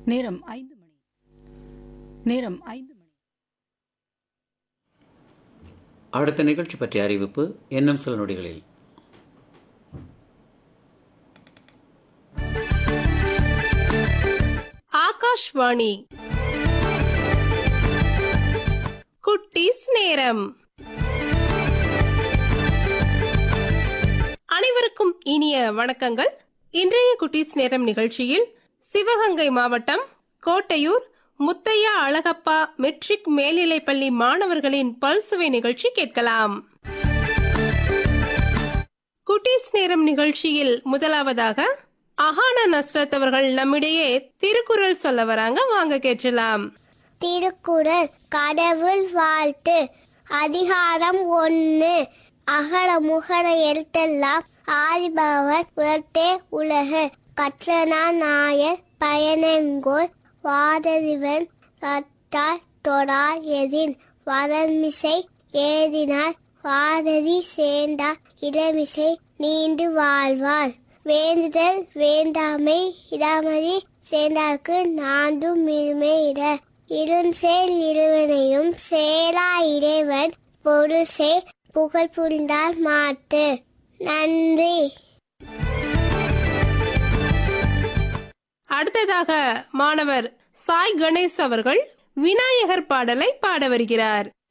நேரம் ஐந்து மணி நேரம் ஐந்து மணி அடுத்த நிகழ்ச்சி பற்றிய அறிவிப்பு இன்னும் சில நொடிகளில் ஆகாஷ்வாணி குட்டீஸ் நேரம் அனைவருக்கும் இனிய வணக்கங்கள் இன்றைய குட்டீஸ் நேரம் நிகழ்ச்சியில் சிவகங்கை மாவட்டம் கோட்டையூர் முத்தையா அழகப்பா மெட்ரிக் மேல்நிலைப்பள்ளி மாணவர்களின் பல்சுவை நிகழ்ச்சி கேட்கலாம் குட்டீஸ் நேரம் நிகழ்ச்சியில் முதலாவதாக அஹானா நஸ்ரத் அவர்கள் நம்மிடையே திருக்குறள் சொல்ல வராங்க வாங்க கேட்கலாம் திருக்குறள் கடவுள் வாழ்த்து அதிகாரம் ஒன்று அகர முகர எழுத்தெல்லாம் ஆதிபவன் உலர்த்தே உலகு கற்றனா நாயர் பயனெங்கோல் வாதறிவன் கட்டார் தொடார் எதின் வரன்மிசை ஏறினார் வாததி சேர்ந்தார் இடமிசை நீண்டு வாழ்வார் வேண்டுதல் வேண்டாமை இடாமதி சேர்ந்தார்க்கு நான்கும் மிருமை இட இருஞ்சேல் இருவனையும் சேரா இறைவன் பொருசே புகழ் புரிந்தார் மாட்டு நன்றி அடுத்ததாக மாணவர் சாய் கணேஷ் அவர்கள் விநாயகர் பாடலை பாட வருகிறார்